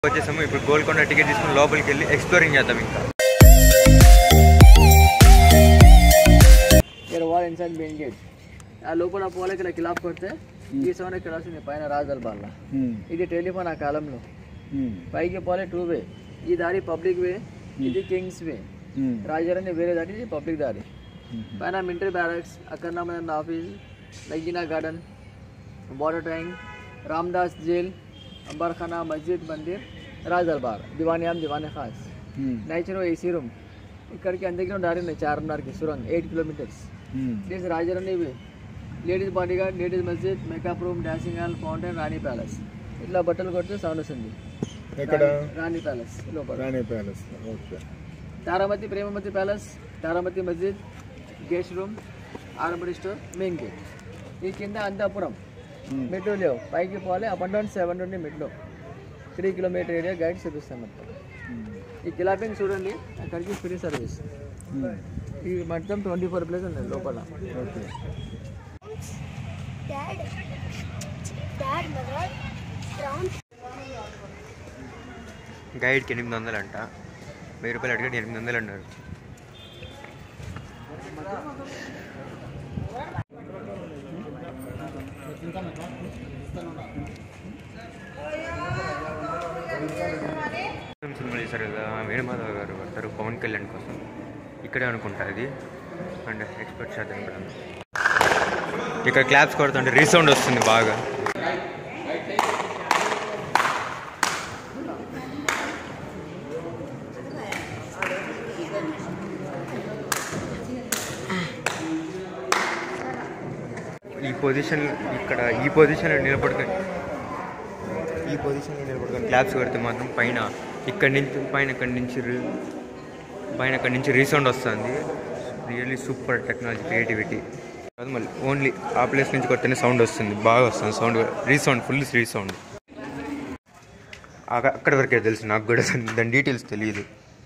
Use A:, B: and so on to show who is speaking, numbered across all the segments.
A: వచ్చేసాము ఇప్పుడు గోల్కొండ టికెట్ తీసుకుని లోపలికి వెళ్ళి ఎక్స్ప్లోరింగ్ చేద్దాం ఇంకా
B: ఇక్కడ వాల్ ఇన్సైడ్ మెయిన్ గేట్ ఆ లోపల పోలే ఇక్కడ కిలాప్ కొడితే ఈ సోన్ ఇక్కడ వస్తుంది పైన రాజల్ బాల్ల ఇది టెలిఫోన్ ఆ కాలంలో పైకి పోలే టూ వే ఈ దారి పబ్లిక్ వే ఇది కింగ్స్ వే రాజారాన్ని వేరే దారి ఇది పబ్లిక్ దారి పైన మిలిటరీ బ్యారక్స్ అక్కడ మన ఆఫీస్ లగ్గినా garden water tank Ramdas jail Ambarkhana మస్జిద్ మందిర్ రాజ్ దర్బార్ దివానియాం దివానే ఖాస్ నేచర్ ఏసీ రూమ్ ఇక్కడికి అందరికీ దారి ఉన్నాయి చార్మినార్కి సురంగ్ ఎయిట్ కిలోమీటర్స్ దిస్ రాజారాణి way ladies bodyguard ladies మస్జిద్ makeup room dancing hall fountain రాణి ప్యాలెస్ ఇట్లా బట్టలు కొడితే సౌండ్ వస్తుంది
C: ఎక్కడ
B: రాణి ప్యాలెస్ లోపల
C: రాణి palace okay
B: Taramati Premamati palace Taramati మస్జిద్ guest room armoury store main gate ఈ కింద అంతాపురం మెట్లు లేవు పైకి పోవాలి అప్ అండ్ డౌన్ సెవెన్ నుండి మెట్లు త్రీ కిలోమీటర్ ఏరియా గైడ్ చూపిస్తాం మొత్తం ఈ కిలాపింగ్ చూడండి అక్కడికి ఫ్రీ సర్వీస్ ఈ మొత్తం ట్వంటీ ఫోర్ ప్లేస్ ఉన్నాయి లోపల
C: okay
D: Dad, Dad, mother, ground
A: గైడ్కి ఎనిమిది వందలు అంట వెయ్యి రూపాయలు అడిగాడు ఎనిమిది వందలు అన్నారు సినిమా చేశారు కదా వేణుమాధవ్ గారు వస్తారు పవన్ కళ్యాణ్ కోసం ఇక్కడే అనుకుంటా ఇది అండ్ ఎక్స్పెక్ట్ చేద్దాం ఇక్కడ ఇక్కడ క్లాప్స్ కొడుతుంటే రీసౌండ్ వస్తుంది బాగా ఈ పొజిషన్ ఇక్కడ ఈ పొజిషన్లో నిలబడుకొని ఈ పొజిషన్లో నిలబడుకొని క్లాప్స్ కొడితే మాత్రం పైన ఇక్కడి నుంచి పైన ఇక్కడి నుంచి రి- పైన ఇక్కడి నుంచి రీసౌండ్ వస్తుంది రియల్లీ సూపర్ టెక్నాలజీ క్రియేటివిటీ అది మళ్ళీ ఓన్లీ ఆ ప్లేస్ నుంచి కొడితేనే సౌండ్ వస్తుంది బాగా వస్తుంది సౌండ్ రీసౌండ్ ఫుల్ రీసౌండ్ అక్కడ వరకే తెలుసు నాకు కూడా దాని- దాని డీటెయిల్స్ తెలియదు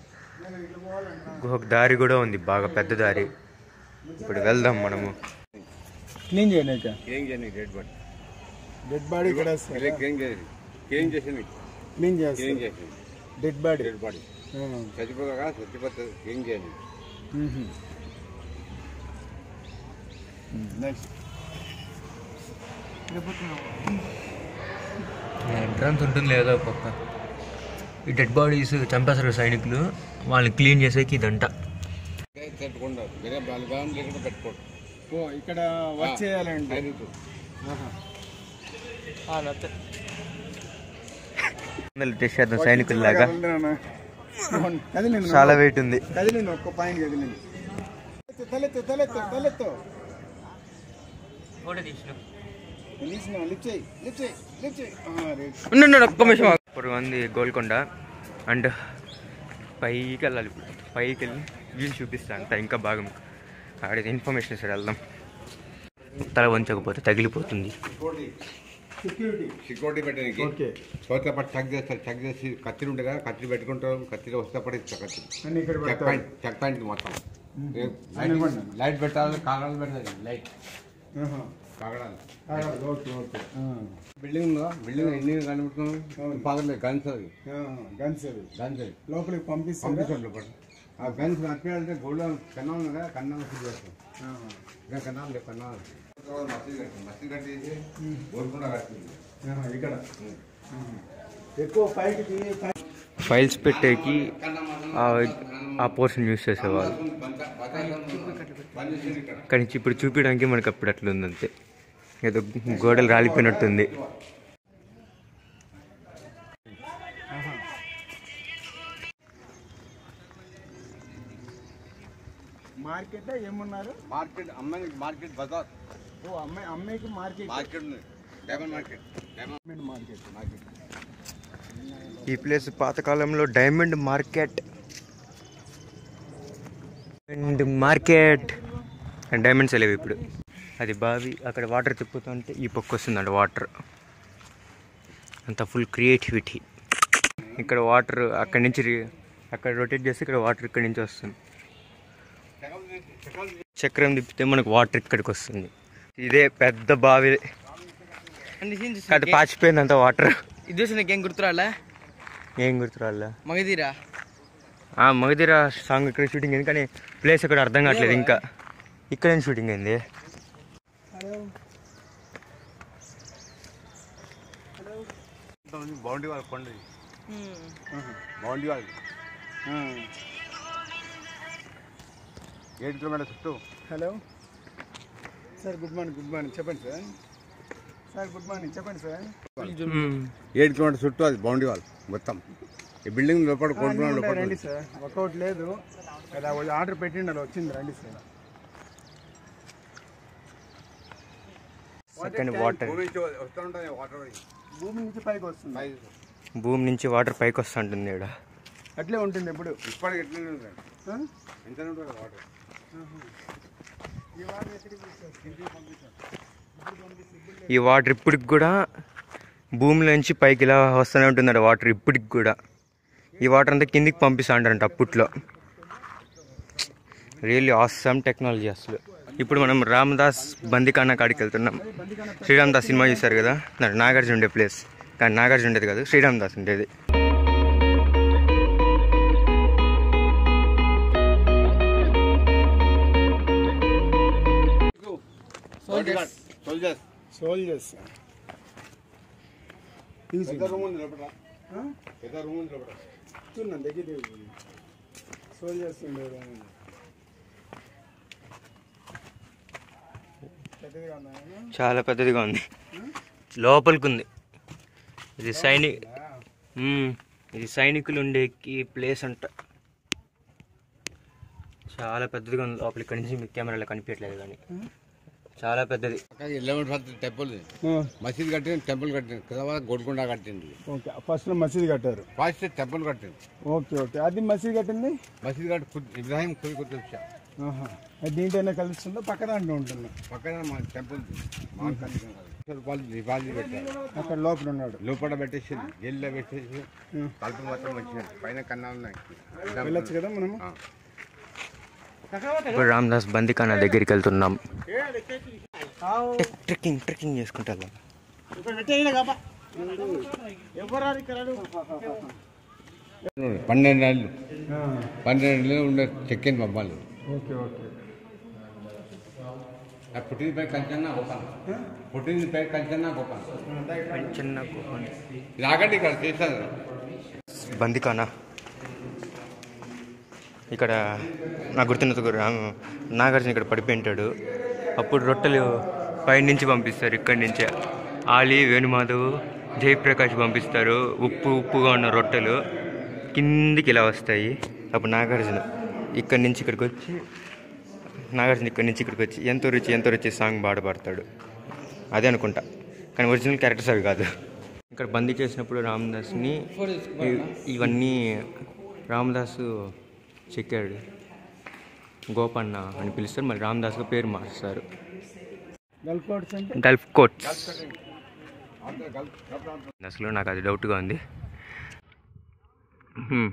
A: ఒక దారి కూడా ఉంది బాగా పెద్ద దారి ఇప్పుడు వెళ్దాం మనము
C: క్లీన్ చేయలేక
E: క్లీన్ చేయండి డెడ్ బాడీ
C: డెడ్ బాడీ కూడా
E: ఇలా క్లీన్ చేయండి క్లీన్ చేసింది
C: క్లీన్
E: క్లీన్
C: చేస్తారు
E: చేసింది
C: డెడ్ బాడీ
E: డెడ్ బాడీ చచ్చిపోగా చచ్చిపోతే క్లీన్ చేయండి
C: నెక్స్ట్
A: ఎంట్రన్స్ ఉంటుంది లేదో పక్క ఈ డెడ్ బాడీస్ చంపేస్తారు సైనికులు వాళ్ళని క్లీన్ చేసేకి ఇదంట
E: తట్టుకుండా వేరే బలగాం లేకుండా పెట్టుకోండి
C: ఓ ఇక్కడ వర్క్ చేయాలండి
E: డైరెక్ట్
A: టెస్ట్ చేద్దాం సైనికుల్లాగా
C: కదిలింది
A: చాలా వెయిట్ ఉంది
C: కదిలింది ఒక్క పాయింట్ కదిలింది తలెత్తు తలెత్తు తలెత్తు తీసిన లిఫ్ట్ చేయి లిఫ్ట్ చేయి లిఫ్ట్ చేయి ఆ, రైట్.
A: ఉండండి ఒక్క నిమిషం ఇప్పుడు ఉంది గోల్కొండ అండ్ పైకి వెళ్ళాలి ఇప్పుడు పైకి వెళ్ళి వ్యూ చూపిస్తాను అంత ఇంకా బాగా ఆడ ఇన్ఫర్మేషన్ ఇస్తారు వెళ్దాం తల వంచకపోతే తగిలిపోతుంది
C: సెక్యూరిటీ
E: సెక్యూరిటీ పెట్టడానికి
C: ఓకే
E: చోట్ల పట్టి చెక్ చేస్తారు చెక్ చేసి కత్తిరి ఉంటుంది కదా కత్తిరి పెట్టుకుంటాం కత్తిరి వస్తే పడి కత్తిరి
C: అన్ని ఇక్కడ
E: చెక్
C: పెడతారు
E: పాయింట్ చెక్ పాయింట్ మొత్తం
C: ఆయన ఇవ్వండి.
E: లైట్ పెట్టాలి కాగడాలు పెట్టాలి లైట్
C: ఆహా.
E: కాగడాలు
C: ఆ, ఓకే ఓకే ఆ.
E: బిల్డింగ్ ఉందా బిల్డింగ్ ఎన్ని కనిపిస్తున్నాం పగలేదు గన్స్ అవి
C: ఆ, గన్స్ అవి
E: గన్స్ అవి
C: లోపలికి పంపిస్తారా
E: పంపించండి లోపల ఆ గన్స్ నచ్చిపోయాలంటే గోల్డ్ కన్నాలు ఉన్నాయి కదా కన్నాలు ఫిల్ చేస్తాం
C: ఆ.
E: ఇంకా కన్నాలు లేవు కన్నాలు మసీదు కట్టి మసీదు కట్టేసి గోల్కొండ కట్టింది
C: ఆహా, ఇక్కడ ఆహా. ఎక్కువ పైకి తీ- పై-
A: ఫైల్స్ పెట్టేకి ఆ- ఆ పోర్షన్ యూస్ చేసేవాళ్ళు కానీ ఇప్పుడు చూపించడానికి మనకి అప్పుడు అట్లా ఉంది అంతే ఏదో గోడలు రాలిపోయినట్టుంది
C: మార్కెట్ ఏమన్నారు
E: మార్కెట్ అమ్మాయి మార్కెట్ బజార్
C: ఓ అమ్మాయి అమ్మాయికి మార్కెట్
E: మార్కెట్ ఉంది diamond market diamond
C: market
E: market
A: ఈ ప్లేస్ పాతకాలంలో diamond market and market and diamonds లేవు ఇప్పుడు అది బావి అక్కడ వాటర్ తిప్పుతుంటే ఈ పక్క వస్తుందంట వాటర్ అంత ఫుల్ క్రియేటివిటీ ఇక్కడ వాటర్ అక్కడి నుంచి రి- అక్కడ రొటేట్ చేస్తే ఇక్కడ వాటర్ ఇక్కడి నుంచి వస్తుంది చక్రం తిప్పితే మనకు వాటర్ ఇక్కడికి వస్తుంది ఇదే పెద్ద బావి అది పాచిపోయిందంత వాటర్
B: ఇది చూసి నీకేం గుర్తురాలే
A: ఏం గుర్తు రాలే
B: మగధీరా
A: ఆ మగధీర సాంగ్ ఇక్కడ షూటింగ్ అయింది కానీ ప్లేస్ ఇక్కడ అర్థం కావట్లేదు ఇంకా ఇక్కడ ఏం షూటింగ్ అయింది
E: బాగుండి వాళ్ళ కొండ బాగుండి వాళ్ళు ఏడు కిలోమీటర్ చుట్టూ
C: hello sir good morning good morning చెప్పండి సార్ సార్ గుడ్ మార్నింగ్ చెప్పండి సార్
E: ఏడు కిలోమీటర్ చుట్టూ అది బౌండరీ వాళ్ళు మొత్తం ఈ బిల్డింగ్ లోపల కోరుకున్నాం
C: అన్నీ ఉంటాయి,
E: లోపల
C: రండి సార్ వర్కౌట్ లేదు కదా ఆర్డర్ పెట్టిండి అలా వచ్చింది రండి సార్
A: సెకండ్ వాటర్
E: భూమి నుంచి వస్తూ ఉంటుంది వాటర్
C: భూమి నుంచి పైకి వస్తుంది
A: భూమి నుంచి వాటర్ పైకి వస్తుంటుంది ఇక్కడ
C: అట్లే ఉంటుంది ఎప్పుడు
E: ఇప్పటికి ఎట్లా ఉంటుంది
C: ఆ?
E: ఎంత ఉంటుంది వాటర్
A: ఈ వాటర్ ఇప్పటికి కూడా భూమి నుంచి పైకి ఇలా వస్తూనే ఉంటుంది వాటర్ ఇప్పటికి కూడా ఈ వాటర్ అంతా కిందికి పంపిస్తా అంటారంట అప్పట్లో రియల్లీ ఆసమ్ టెక్నాలజీ అసలు ఇప్పుడు మనం రామదాస్ బందికానా కాడికి వెళ్తున్నాం శ్రీరామ్ దాస్ సినిమా చూశారు కదా దాంట్లో నాగార్జున ఉండే ప్లేస్ కానీ నాగార్జున ఉండేది కాదు శ్రీరామ్ దాస్ ఉండేది
E: సోల్జర్స్
C: సోల్జర్స్
E: పెద్ద రూమ్ ఉంది లోపల పెద్ద రూమ్ ఉంది లోపల
C: చూడండి దగ్గర సోల్జర్స్ ఉండేది పెద్దదిగా ఉన్నాయా
A: చాలా పెద్దదిగా ఉంది లోపలికి ఉంది ఇది సైని మ్మ్. ఇది సైనికులు ఉండే ప్లేస్ అంట చాలా పెద్దదిగా ఉంది లోపల ఇక్కడి నుంచి మీకు కెమెరాలో కనిపించట్లేదు కానీ చాలా పెద్దది
E: ఎలెవెన్ ఫస్ట్ టెంపుల్ మసీద్ కట్టింది టెంపుల్ కట్టింది తర్వాత గోల్కొండ కట్టింది
C: ఓకే ఫస్ట్ మసీద్ కట్టారు
E: ఫస్ట్ టెంపుల్ కట్టింది
C: ఓకే ఓకే అది మసీద్ కట్టింది
E: మసీద్ కట్టి ఖుద్ ఇబ్రాహిం ఖుద్ కుతుబ్ షా
C: ఆహా. అది దీంట్లోనే కలుస్తుందో పక్క దాంట్లో ఉంటుంది
E: పక్కన మా టెంపుల్ మా కనీసం కాదు. లక్ష రూపాయలు డిపాజిట్ పెట్టారు
C: అక్కడ లోపల ఉన్నాడు
E: లోపల పెట్టేసి జైల్లో పెట్టేసి తలుపు మొత్తం వచ్చినాయి పైన కన్నా ఉన్నాయి
C: వెళ్ళొచ్చు కదా మనము
E: ఆ.
A: ఇప్పుడు రామదాస్ బందికానా దగ్గరికి వెళ్తున్నాం ట్రెక్కింగ్ ట్రెక్కింగ్ చేసుకుంటా వెళ్దాం.
E: పన్నెండు నెలలు పన్నెండు నెలలు ఉండే చెక్కింది మమ్మల్ని
C: ఓకే ఓకే
E: ఆ పుట్టిన పై కంచన్నా గోపాల్ పుట్టిన పై కంచన్నా గోపాల్
A: చిన్న కోపం.
E: రాకండి ఇక్కడ చేశాను
A: బందికానా ఇక్కడ నాకు గుర్తున్నందుకు రామ్ నాగార్జున ఇక్కడ పడిపోయి ఉంటాడు అప్పుడు రొట్టెలు పైనుంచి పంపిస్తారు ఇక్కడి నుంచే ఆలి వేణుమాధవ్ జయప్రకాష్ పంపిస్తారు ఉప్పు ఉప్పుగా ఉన్న రొట్టెలు కిందికి ఇలా వస్తాయి అప్పుడు నాగార్జున ఇక్కడి నుంచి ఇక్కడికి వచ్చి నాగార్జున ఇక్కడి నుంచి ఇక్కడికి వచ్చి ఎంతో రుచి ఎంతో రుచి సాంగ్ పాట పాడతాడు అదే అనుకుంటా కానీ ఒరిజినల్ క్యారెక్టర్స్ అవి కాదు ఇక్కడ బందీ చేసినప్పుడు రామదాస్ని ఇ- ఇవన్నీ రామదాసు చెక్కాడు గోపన్న అని పిలుస్తారు మరి రామదాస్గా పేరు మార్స్తారు
C: గల్ఫ్ కోట్స్ అంటే
A: గల్ఫ్ కోట్స్ అసలు నాకు అది డౌట్గా ఉంది హ్మ్.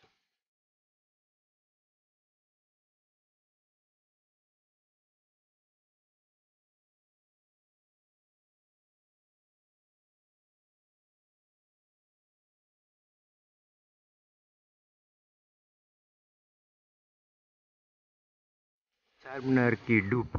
A: చార్మినార్ కి డూప్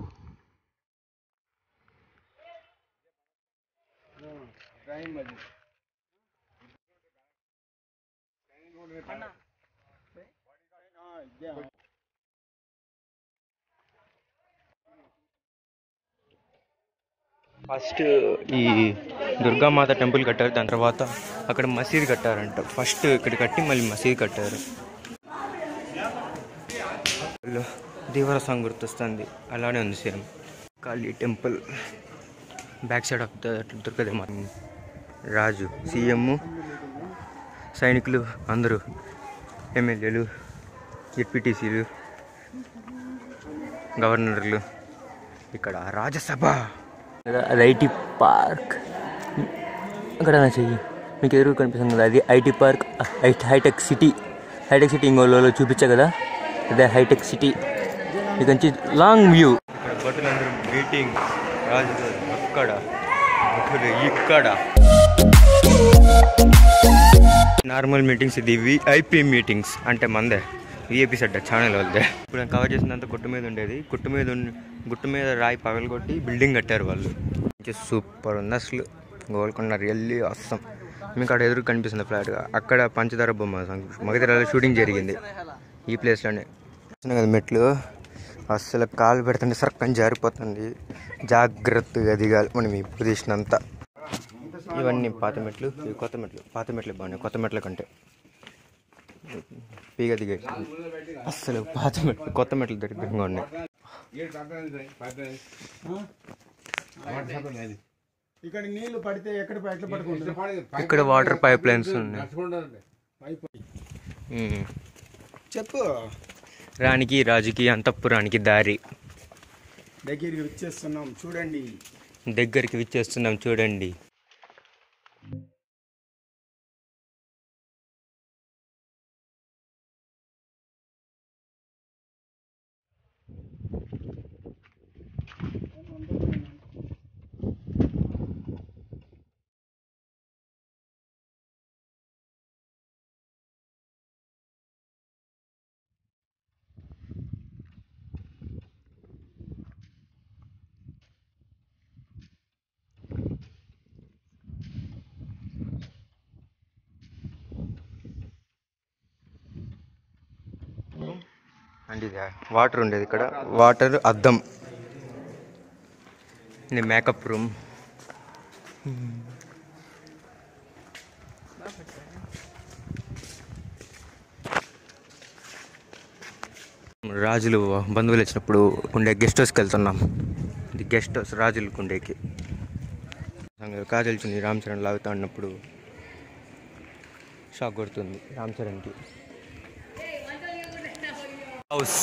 A: ఫస్ట్ ఈ దుర్గామాత టెంపుల్ కట్టారు దాని తర్వాత అక్కడ మసీద్ కట్టారంట ఫస్ట్ ఇక్కడ కట్టి మళ్ళీ మసీద్ కట్టారు లో దేవర సాంగ్ గుర్తొస్తుంది అలానే ఉంది same Kali temple back side of the దుర్గదేమ రాజు సీఎం సైనికులు అందరూ ఎమ్మెల్యేలు ఎపిటీసీలు గవర్నర్లు ఇక్కడ రాజ్యసభ అది ఐటీ పార్క్ అక్కడ నా చెయ్యి మీకు ఎదురు కనిపిస్తుంది కదా అది IT park hitech city hitech city ఇంకోలో చూపించా కదా అదే హైటెక్ సిటీ ఇక నుంచి లాంగ్ వ్యూ ఇక్కడ భటులందరూ మీటింగ్ రాజుగారు అక్కడ భటులు ఇక్కడ నార్మల్ మీటింగ్స్ ఇది విఐపి మీటింగ్స్ అంటే మందే విఐపి సెట్ ఛానల్ వాళ్ళదే ఇప్పుడు నేను కవర్ చేసినంత గుట్టు మీద ఉండేది గుట్టు మీద ఉన్న- గుట్టు మీద రాయి పగలగొట్టి బిల్డింగ్ కట్టారు వాళ్ళు సూపర్ ఉంది అసలు గోల్కొండ రియల్లీ వస్తాం మీకు అక్కడ ఎదురు కనిపిస్తుంది ఫ్లాట్గా అక్కడ పంచదార బొమ్మ మగధరాలో షూటింగ్ జరిగింది ఈ ప్లేస్లోనే చూస్తున్నాం కదా మెట్లు అస్సలు కాలు పెడుతుంటే సర్కం జారిపోతుంది జాగ్రత్తగా దిగాలి మనం ఈ పొజిషన్ అంతా ఇవన్నీ పాత మెట్లు ఇవి కొత్త మెట్లు పాత మెట్లు బాగున్నాయి కొత్త మెట్ల కంటే పీగ దిగే అస్సలు పాత మెట్లు కొత్త మెట్లు దరిద్రంగా ఉన్నాయి
C: ఇక్కడ నీళ్లు పడితే ఎక్కడ ప- ఎట్లా పడుకుంటుంది
A: ఇక్కడ వాటర్ పైప్ లైన్స్ ఉన్నాయి
C: పైపు
A: ఉమ్.
C: చెప్పు
A: రానికి రాజుకి అంతఃపురానికి దారి
C: దగ్గరికి వచ్చేస్తున్నాం చూడండి
A: దగ్గరికి విచ్చేస్తున్నాం చూడండి అండ్ ఇది వాటర్ ఉండేది ఇక్కడ వాటర్ అద్దం ఇది మేకప్ రూమ్ రాజులు బంధువులు వచ్చినప్పుడు ఉండే గెస్ట్ హౌస్కి వెళ్తున్నాం ఇది గెస్ట్ హౌస్ రాజుల కుండేకి కాజల్ చున్ని రామ్ చరణ్ లాగుతా ఉన్నప్పుడు షాక్ కొడుతుంది రామ్ చరణ్కి హౌస్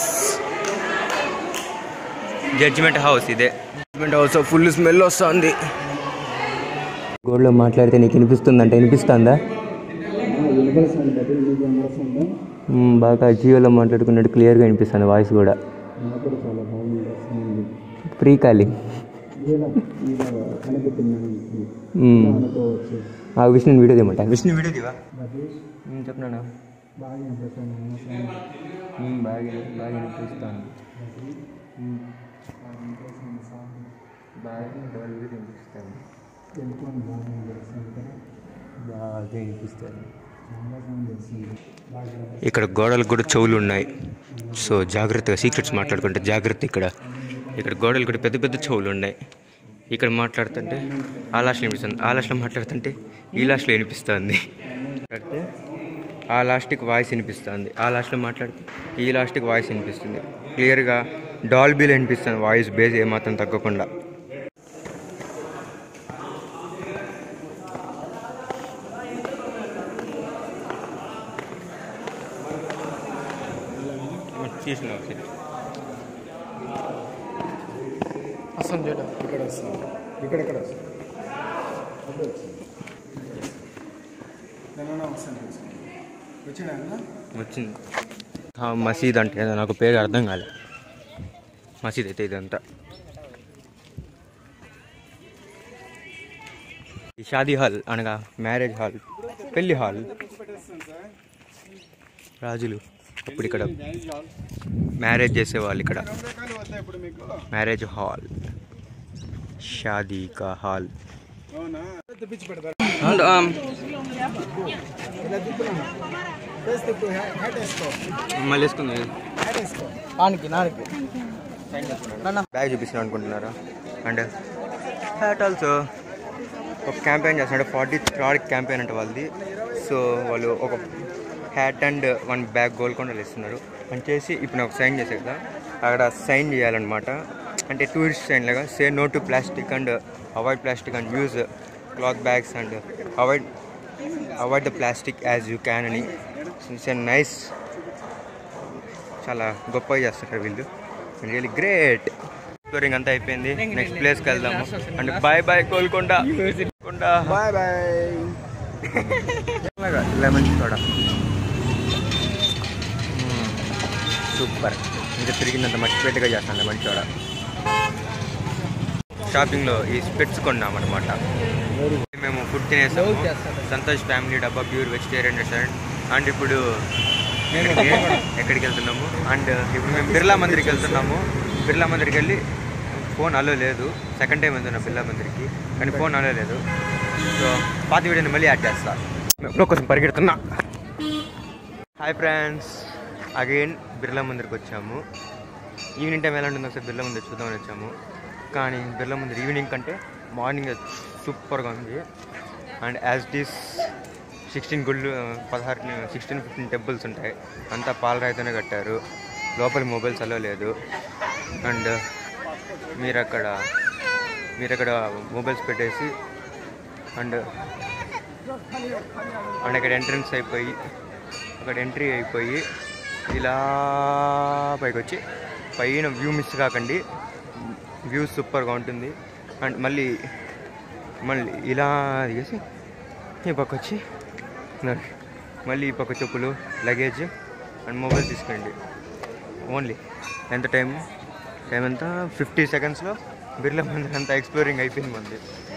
A: జడ్జిమెంట్ హౌస్ ఇదే జడ్జిమెంట్ హౌస్ ఫుల్ స్మెల్ వస్తుంది గోడ్లో మాట్లాడితే నీకు వినిపిస్తుందంట వినిపిస్తుందా మ్మ్, బాగా జియోలో మాట్లాడుకున్నట్టు క్లియర్గా వినిపిస్తుంది వాయిస్ కూడా ఫ్రీ కాలింగ్ మ్మ్. ఆ విష్ణు వీడియో తీయమంట విష్ణు వీడియో తీవా చెప్పినా బాగా బాగా వినిపిస్తాను బాగా డల్గా వినిపిస్తాను బాగా వినిపిస్తాను ఇక్కడ గోడలకు కూడా చెవులు ఉన్నాయి సో జాగ్రత్తగా సీక్రెట్స్ మాట్లాడుకుంటే జాగ్రత్త ఇక్కడ ఇక్కడ గోడలు కూడా పెద్ద పెద్ద చెవులు ఉన్నాయి ఇక్కడ మాట్లాడుతుంటే ఆ లాస్ట్లో వినిపిస్తుంది ఆ లాస్ట్లో మాట్లాడుతుంటే ఈ లాస్ట్లో వినిపిస్తుంది మాట్లాడితే ఆ లాస్ట్కి వాయిస్ వినిపిస్తుంది ఆ లాస్ట్లో మాట్లాడితే ఈ లాస్ట్కి వాయిస్ వినిపిస్తుంది క్లియర్గా డాల్బీలో వినిపిస్తుంది వాయిస్ బేస్ ఏమాత్రం తగ్గకుండా తీసిన
C: ఇక్కడ వస్తుంది ఇక్కడ ఇక్కడ వస్తుంది అప్పుడు వచ్చింది దానిలో వస్తుంది వచ్చినా
A: వచ్చింది ఆ, మసీద్ అంటే ఏదో నాకు పేరు అర్థం కాలే మసీద్ అయితే ఇదంతా ఈ షాదీ హాల్ అనగా మ్యారేజ్ హాల్ పెళ్లి హాల్ రాజులు అప్పుడు ఇక్కడ మ్యారేజ్ చేసేవాళ్ళు ఇక్కడ
C: రకాలు వద్దా ఇప్పుడు మీకు
A: మ్యారేజ్ హాల్ షాదీ కా హాల్
C: అవునా తెప్పించి పెడతారు
A: అండ్
C: ఇలా తిప్పునా ఫేస్ తిప్పు హ్యాట్ వేసుకో
A: మళ్ళీ వేసుకుంది
C: హ్యాట్ వేసుకో
B: నానికి నానికి
A: బ్యాగ్ చూపిస్తున్నాను అనుకుంటున్నారా అండ్ హ్యాట్ ఆల్సో ఒక క్యాంపెయిన్ చేస్తున్నాడు ఫార్టీ థర్డ్ క్యాంపెయిన్ అంటే వాళ్ళది సో వాళ్ళు ఒక హ్యాట్ అండ్ వన్ బ్యాగ్ గోల్కొండలు ఇస్తున్నారు అని చేసి ఇప్పుడు నాకు సైన్ చేసే కదా అక్కడ సైన్ చేయాలన్నమాట అంటే టూరిస్ట్ సైన్ లాగా say no to plastic and avoid plastic and use cloth bags and avoid avoid the plastic as you can అని ఇట్స్ నైస్ చాలా గొప్పగా చేస్తారు వీళ్ళు రియలీ గ్రేట్ టూరింగ్ అంతా అయిపోయింది నెక్స్ట్ ప్లేస్కి వెళ్దాము and bye bye Golconda Golconda
C: bye bye
A: lemon soda super ఇంకా తిరిగినంత మర్చిపెట్టుగా చేస్తాను లెమన్ సోడా షాపింగ్లో ఈ స్పెట్స్ కొన్నామన్నమాట మేము ఫుడ్ తినేసాము
B: Love చేస్తాను.
A: సంతోష్ ఫ్యామిలీ డబ్బా ప్యూర్ వెజిటేరియన్ రెస్టారెంట్ అండ్ ఇప్పుడు ఎక్కడికి ఎక్కడికి వెళ్తున్నాము అండ్ ఇప్పుడు మేము బిర్లా మందిర్కి వెళ్తున్నాము బిర్లా మందిర్కి వెళ్ళి ఫోన్ అలో లేదు సెకండ్ టైం వెళ్తున్నాం బిర్లా మందిర్కి కానీ ఫోన్ అలో లేదు సో పాత వీడియోని మళ్ళీ యాడ్ చేస్తా ఎప్పుడో కోసం పరిగెడుతున్నా హాయ్ ఫ్రెండ్స్ అగైన్ బిర్లా మందిర్కి వచ్చాము ఈవినింగ్ టైం ఎలా ఉంటుందో ఒకసారి బిర్లా మందిర్ చూద్దామని వచ్చాము కానీ బిర్లా మందిర్ ఈవినింగ్ కంటే మార్నింగ్ సూపర్గా ఉంది and as it is sixteen గుళ్ళు పదహారు సిక్స్టీన్ ఫిఫ్టీన్ టెంపుల్స్ ఉంటాయి అంతా పాలరాయితోనే కట్టారు లోపల మొబైల్స్ అలో లేదు అండ్ మీరు అక్కడ మీరు అక్కడ మొబైల్స్ పెట్టేసి అండ్ అండ్ అక్కడ ఎంట్రన్స్ అయిపోయి అక్కడ ఎంట్రీ అయిపోయి ఇలా పైకి వచ్చి పైన వ్యూ మిస్ కాకండి వ్యూ సూపర్గా ఉంటుంది అండ్ మళ్ళీ మళ్ళీ ఇలా దిగేసి ఈ పక్క వచ్చి నడు. మళ్ళీ ఈ పక్క చెప్పులు లగేజ్ అండ్ మొబైల్ తీసుకోండి ఓన్లీ ఎంత టైం టైం ఎంత ఫిఫ్టీ సెకండ్స్లో బిర్లా మందిర్ అంతా ఎక్స్ప్లోరింగ్ అయిపోయింది మంది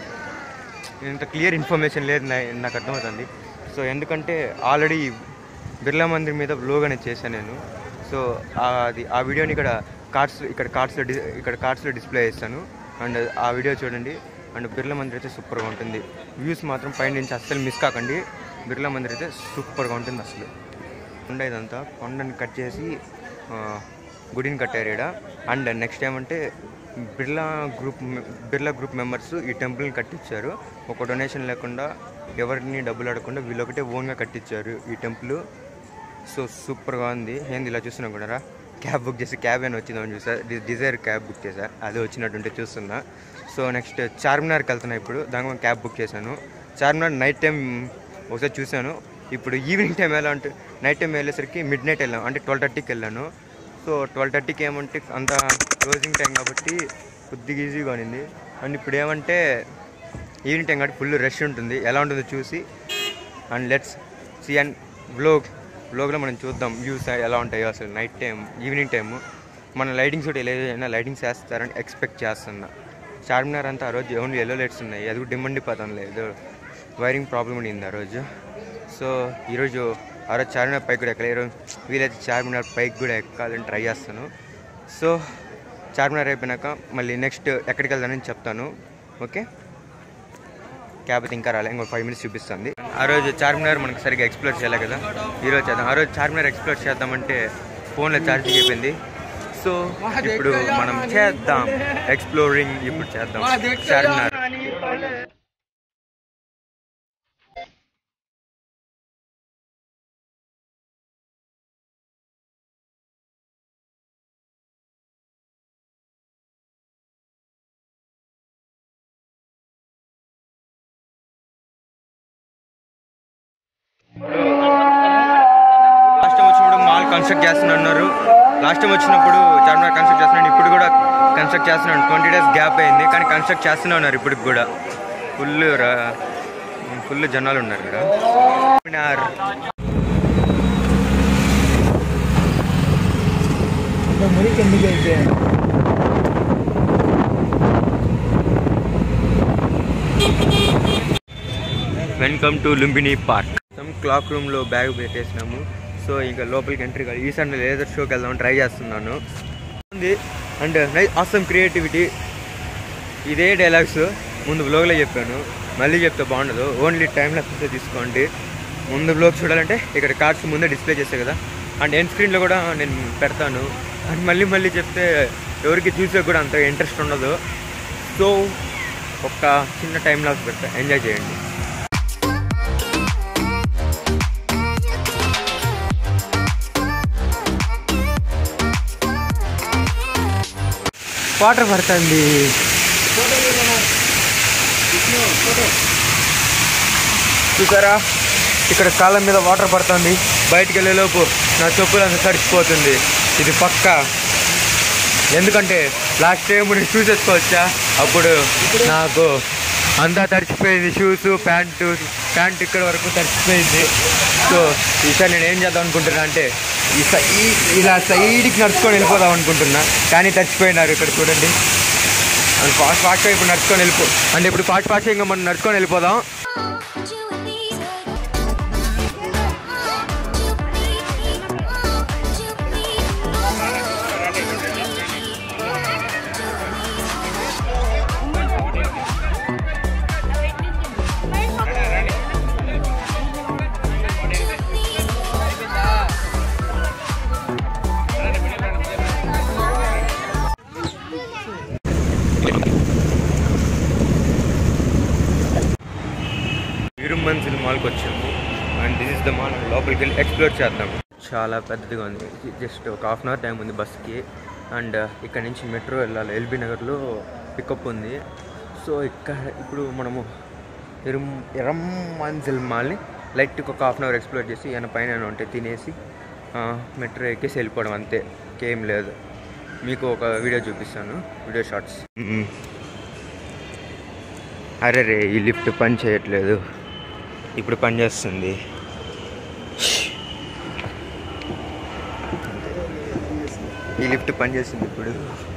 A: ఇంత క్లియర్ ఇన్ఫర్మేషన్ లేదు నా- నాకు అర్థమవుతుంది సో ఎందుకంటే ఆల్రెడీ బిర్లా మందిర్ మీద బ్లోగ్ అనేది చేశాను నేను సో ఆ- అది ఆ వీడియోని ఇక్కడ కార్డ్స్ ఇక్కడ కార్డ్స్లో డి ఇక్కడ కార్డ్స్లో డిస్ప్లే చేస్తాను అండ్ ఆ వీడియో చూడండి అండ్ బిర్లా మందిర్ అయితే సూపర్గా ఉంటుంది వ్యూస్ మాత్రం పైన నుంచి అస్సలు మిస్ కాకండి బిర్లా మందిర్ అయితే సూపర్గా ఉంటుంది అసలు కొండ ఇదంతా కొండని కట్ చేసి ఆ, గుడిని కట్టారు ఇక్కడ అండ్ నెక్స్ట్ ఏమంటే బిర్లా గ్రూప్ మె- బిర్లా గ్రూప్ మెంబర్స్ ఈ టెంపుల్ని కట్టించారు ఒక డొనేషన్ లేకుండా ఎవరిని డబ్బులు అడగకుండా వీళ్ళొకటే ఓన్గా కట్టించారు ఈ టెంపుల్ సో సూపర్గా ఉంది ఏంది ఇలా చూస్తున్నా కూడా క్యాబ్ బుక్ చేసి క్యాబ్ అని వచ్చిందని చూసా డి- డిజైర్ క్యాబ్ బుక్ చేసా అది వచ్చినట్టుంటే చూస్తున్నా సో నెక్స్ట్ చార్మినార్కి వెళ్తున్నా ఇప్పుడు దానికి క్యాబ్ బుక్ చేశాను చార్మినార్ నైట్ టైం ఒకసారి చూశాను ఇప్పుడు ఈవినింగ్ టైం ఎలా అంటే నైట్ టైం వెళ్ళేసరికి మిడ్ నైట్ వెళ్ళాను అంటే ట్వెల్వ్ థర్టీకి వెళ్ళాను సో ట్వెల్వ్ థర్టీకి ఏమంటే అంత క్లోజింగ్ టైం కాబట్టి కొద్దిగా ఈజీగా ఉన్నింది అండ్ ఇప్పుడు ఏమంటే ఈవినింగ్ టైం కాబట్టి ఫుల్ రష్ ఉంటుంది ఎలా ఉంటుందో చూసి and let's see and vlog బ్లోగ్లో మనం చూద్దాం వ్యూస్ ఎలా ఉంటాయో అసలు నైట్ టైం ఈవినింగ్ టైము మన లైటింగ్స్ కూడా ఏదైనా లైటింగ్స్ వేస్తారని ఎక్స్పెక్ట్ చేస్తున్నా చార్మినార్ అంతా ఆ రోజు ఓన్లీ ఎల్లో లైట్స్ ఉన్నాయి అది కూడా డిమ్ ఉండిపోతాం లేదు వైరింగ్ ప్రాబ్లం ఉండింది ఆ రోజు సో ఈరోజు ఆ రోజు చార్మినార్ పైకి కూడా ఎక్కలేదు ఈరోజు వీలైతే చార్మినార్ పైకి కూడా ఎక్కాలని ట్రై చేస్తాను సో చార్మినార్ అయిపోయినాక మళ్ళీ నెక్స్ట్ ఎక్కడికి వెళ్తానని చెప్తాను ఓకే క్యాబ్ అయితే ఇంకా రాలే ఇంకో ఫైవ్ మినిట్స్ చూపిస్తుంది ఆ రోజు చార్మినార్ మనకి సరిగ్గా ఎక్స్ప్లోర్ చేయలే కదా ఈరోజు చేద్దాం ఆ రోజు చార్మినార్ ఎక్స్ప్లోర్ చేద్దామంటే ఫోన్లో ఛార్జింగ్ అయిపోయింది సో ఇప్పుడు మనం చేద్దాం ఎక్స్ప్లోరింగ్ ఇప్పుడు చేద్దాం చార్మినార్ లాస్ట్ టైం వచ్చినప్పుడు మాల్ కన్స్ట్రక్ట్ చేస్తున్నారు లాస్ట్ టైం వచ్చినప్పుడు చార్మినార్ కన్స్ట్రక్ట్ చేస్తున్నాడు ఇప్పుడు కూడా కన్స్ట్రక్ట్ చేస్తున్నాడు ట్వంటీ డేస్ గ్యాప్ అయింది కానీ కన్స్ట్రక్ట్ చేస్తూనే ఉన్నారు ఇప్పటికి కూడా ఫుల్ ఫుల్ జనాలు ఉన్నారు ఇక్కడ చార్మినార్
B: మురికి ఎందుకు అయితే
A: వెల్కమ్ టు లుంబిని పార్క్ మనం క్లాక్ రూమ్లో బ్యాగ్ పెట్టేసినాము సో ఇంకా లోపలికి ఎంట్రీ కాదు ఈ సండే లేజర్ షోకి వెళ్దాం ట్రై చేస్తున్నాను ఉంది అండ్ ఆసమ్ క్రియేటివిటీ ఇదే డైలాగ్స్ ముందు బ్లాగ్లో చెప్పాను మళ్ళీ చెప్తే బాగుండదు ఓన్లీ టైం లేకపోతే తీసుకోండి ముందు బ్లాగ్ చూడాలంటే ఇక్కడ కార్డ్స్ ముందే డిస్ప్లే చేస్తాయి కదా అండ్ ఎండ్ స్క్రీన్లో కూడా నేను పెడతాను అండ్ మళ్ళీ మళ్ళీ చెప్తే ఎవరికి చూసే కూడా అంత ఇంట్రెస్ట్ ఉండదు సో ఒక చిన్న టైం లాస్ పెడతా ఎంజాయ్ చేయండి వాటర్ పడుతుంది చూసారా ఇక్కడ కాళ్ళ మీద వాటర్ పడుతుంది బయటికి వెళ్ళేలోపు నా చెప్పులు అంత తడిచిపోతుంది ఇది పక్క ఎందుకంటే లాస్ట్ టైం నేను షూస్ వేసుకోవచ్చా అప్పుడు నాకు అంతా తడిచిపోయింది షూస్ ప్యాంటు ప్యాంట్ ఇక్కడ వరకు తడిచిపోయింది సో ఈసారి నేను ఏం చేద్దాం అనుకుంటున్నా అంటే ఈ సై- ఈ- ఇలా సైడ్కి నడుచుకొని వెళ్ళిపోదాం అనుకుంటున్నా కానీ తడిచిపోయినారు ఇక్కడ చూడండి ఫాస్ట్ ఫాస్ట్గా ఇప్పుడు నడుచుకొని వెళ్ళిపో అంటే ఇప్పుడు ఫాస్ట్ ఫాస్ట్గా ఇంకా మనం నడుచుకొని వెళ్ళిపోదాం లోపలికి వెళ్ళి ఎక్స్ప్లోర్ చేద్దాం చాలా పెద్దదిగా ఉంది జస్ట్ ఒక హాఫ్ అన్ అవర్ టైం ఉంది బస్కి అండ్ ఇక్కడ నుంచి మెట్రో వెళ్ళాలి ఎల్బీ నగర్లో పికప్ ఉంది సో ఇక్కడ ఇప్పుడు మనము ఎరుమ్ ఎరమ్మంజిల్ మాల్ని లైట్గా ఒక హాఫ్ అన్ అవర్ ఎక్స్ప్లోర్ చేసి ఏమైనా పైన ఏమైనా ఉంటే తినేసి మెట్రో ఎక్కేసి వెళ్ళిపోవడం అంతే ఇంకేం లేదు మీకు ఒక వీడియో చూపిస్తాను వీడియో షార్ట్స్ అరే రే ఈ లిఫ్ట్ పని చేయట్లేదు ఇప్పుడు పని చేస్తుంది ఈ లిఫ్ట్ పని చేస్తుంది ఇప్పుడు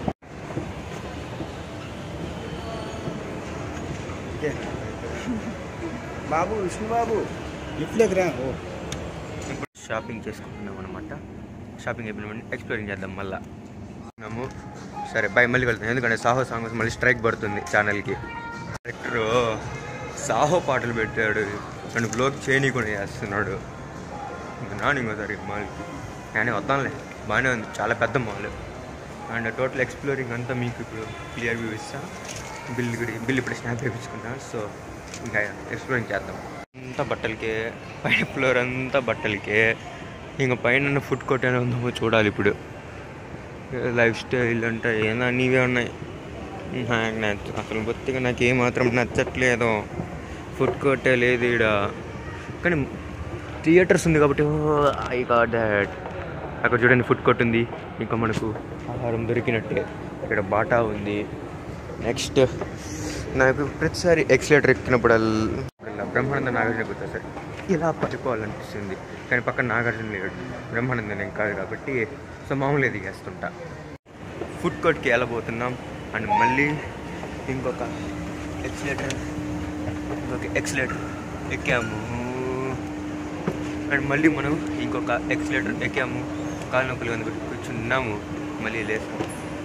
C: బాబు విష్ణు బాబు లిఫ్ట్లోకి రా ఓ
A: ఇప్పుడు షాపింగ్ చేసుకుంటున్నాం అనమాట షాపింగ్ అయిపోయిన ఎక్స్ప్లోరింగ్ చేద్దాం మళ్ళా మేము సరే బై మళ్ళీ వెళ్తాం ఎందుకంటే సాహో సాంగ్స్ మళ్ళీ స్ట్రైక్ పడుతుంది ఛానల్కి డైరెక్టర్ సాహో పాటలు పెట్టాడు నన్ను బ్లోక్ చేయనీయకుండా చేస్తున్నాడు ఇంకా నాను ఇంకోసారి మాల్కి కానీ వద్దాంలే బాగానే ఉంది చాలా పెద్ద మాల్ అండ్ టోటల్ ఎక్స్ప్లోరింగ్ అంతా మీకు ఇప్పుడు క్లియర్ వ్యూ ఇస్తా బిల్ కూడా బిల్ ఇప్పుడు స్నాప్ వేయించుకున్నా సో ఇంకా ఎక్స్ప్లోరింగ్ చేద్దాం అంతా బట్టలకే పైన ఫ్లోర్ అంతా బట్టలకే ఇంకా పైన ఫుడ్ కోర్ట్ అని ఉందో చూడాలి ఇప్పుడు లైఫ్ స్టైల్ అంటే ఏదో నీవే ఉన్నాయి నాకు నచ్చ అసలు బొత్తిగా నాకు ఏమాత్రం నచ్చట్లేదు ఫుడ్ కోర్టే లేదు ఈడ కానీ థియేటర్స్ ఉంది కాబట్టి ఐ గాట్ దాట్ అక్కడ చూడండి ఫుడ్ కోర్ట్ ఉంది ఇంకా మనకు ఆహారం దొరికినట్టే ఇక్కడ బాటా ఉంది నెక్స్ట్ నాకు ప్రతిసారి ఎక్సలేటర్ ఎక్కినప్పుడల్లా బ్రహ్మానంద నాగార్జున గుర్తొస్తాడు ఇలా పడిపోవాలనిపిస్తుంది కానీ పక్కన నాగార్జున లేడు బ్రహ్మానంద నేను కాదు కాబట్టి సో మామూలుగా దిగేస్తుంటా ఫుడ్ కోర్ట్కి వెళ్ళబోతున్నాం అండ్ మళ్ళీ ఇంకొక ఎక్సలేటర్ ఇంకొక ఎక్సలేటర్ ఎక్కాము అండ్ మళ్ళీ మనం ఇంకొక ఎక్సలేటర్ ఎక్కాము కాలు నొప్పులు ఉంది కూర్చున్నాము మళ్ళీ లేసాము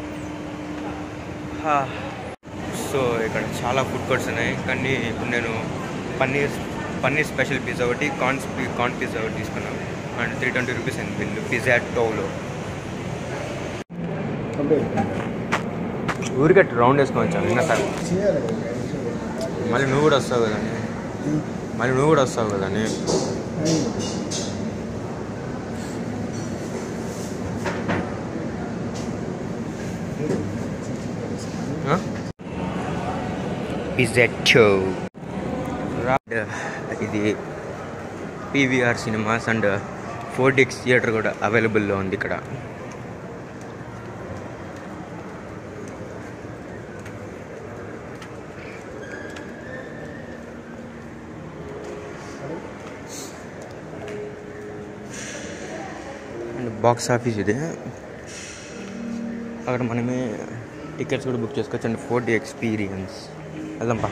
A: హా. సో ఇక్కడ చాలా ఫుడ్ కోర్ట్స్ ఉన్నాయి కానీ ఇప్పుడు నేను పన్నీర్ పన్నీర్ స్పెషల్ పిజ్జా ఒకటి కార్న్ కార్న్ పిజ్జా ఒకటి తీసుకున్నాను అండ్ త్రీ ట్వంటీ రూపీస్ అయింది బిల్లు పిజ్జా టోలో ఊరికే రౌండ్ వేసుకొని వచ్చాను ఇంకా సార్ మళ్ళీ నువ్వు కూడా వస్తావు కదండి మళ్ళీ నువ్వు కూడా వస్తావు కదండి పిజ్జెట్టో ఇది PVR cinemas and four DX theatre కూడా అవైలబుల్లో ఉంది ఇక్కడ అండ్ బాక్స్ ఆఫీస్ ఇది అక్కడ మనమే టికెట్స్ కూడా బుక్ చేసుకోవచ్చు అండ్ ఫోర్ డి ఎక్స్పీరియన్స్ వెళ్దాంపా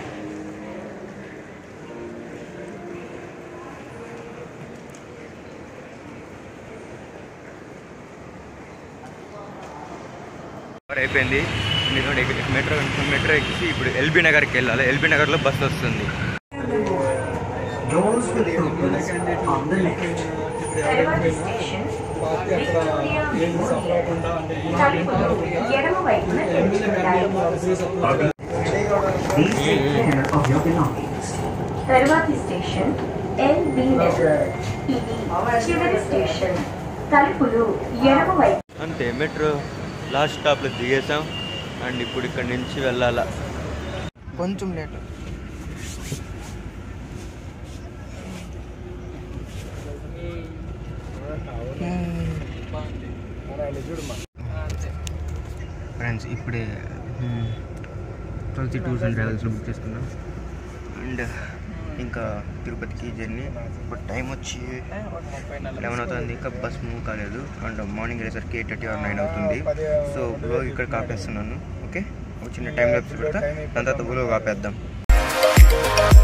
A: అయిపోయింది ఎందుకంటే మెట్రో మెట్రో ఎక్కి ఇప్పుడు ఎల్బీ నగర్కి వెళ్ళాలి ఎల్బీ నగర్లో బస్ వస్తుంది
F: తర్వాత స్టేషన్ విక్టోరియా తలుపులు ఎడమ వైపున తెరుచుకుంటాయి తరువాతి స్టేషన్ ఎల్బి నగర్ ఇది చివరి స్టేషన్ తలుపులు ఎడమ వైపు
A: అంతే మెట్రో లాస్ట్ స్టాప్లో దిగేసాం అండ్ ఇప్పుడు ఇక్కడ నుంచి వెళ్ళాలా కొంచెం లేట్ ఫ్రెండ్స్ ఇప్పుడే తులసి టూర్స్ అండ్ ట్రావెల్స్లో బుక్ చేసుకున్నాం అండ్ ఇంకా తిరుపతికి జర్నీ ఇప్పుడు టైం వచ్చి లెవెన్ అవుతుంది ఇంకా బస్ మూవ్ కాలేదు అండ్ మార్నింగ్ వెళ్ళేసరికి ఎయిట్ థర్టీ ఆర్ నైన్ అవుతుంది సో బ్లోగ్ ఇక్కడ కాపేస్తున్నాను ఓకే ఒక చిన్న టైం లెప్స్ పెడతా దాని తర్వాత బ్లోగ్ ఆపేద్దాం